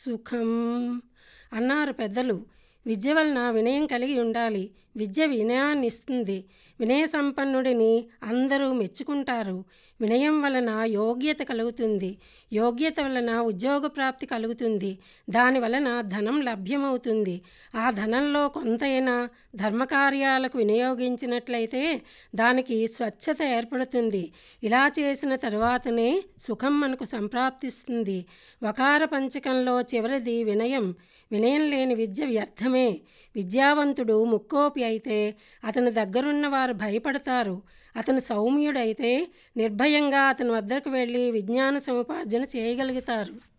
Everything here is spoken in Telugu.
సుఖం అన్నారు పెద్దలు విద్య వలన వినయం కలిగి ఉండాలి విద్య వినయాన్ని ఇస్తుంది వినయ సంపన్నుడిని అందరూ మెచ్చుకుంటారు వినయం వలన యోగ్యత కలుగుతుంది యోగ్యత వలన ఉద్యోగ ప్రాప్తి కలుగుతుంది దాని వలన ధనం లభ్యమవుతుంది ఆ ధనంలో కొంతైనా ధర్మకార్యాలకు వినియోగించినట్లయితే దానికి స్వచ్ఛత ఏర్పడుతుంది ఇలా చేసిన తరువాతనే సుఖం మనకు సంప్రాప్తిస్తుంది వకార పంచకంలో చివరిది వినయం వినయం లేని విద్య వ్యర్థమే విద్యావంతుడు ముక్కోపి అయితే అతని దగ్గరున్న వారు భయపడతారు అతను సౌమ్యుడైతే నిర్భయంగా అతని వద్దకు వెళ్ళి విజ్ఞాన సముపార్జన చేయగలుగుతారు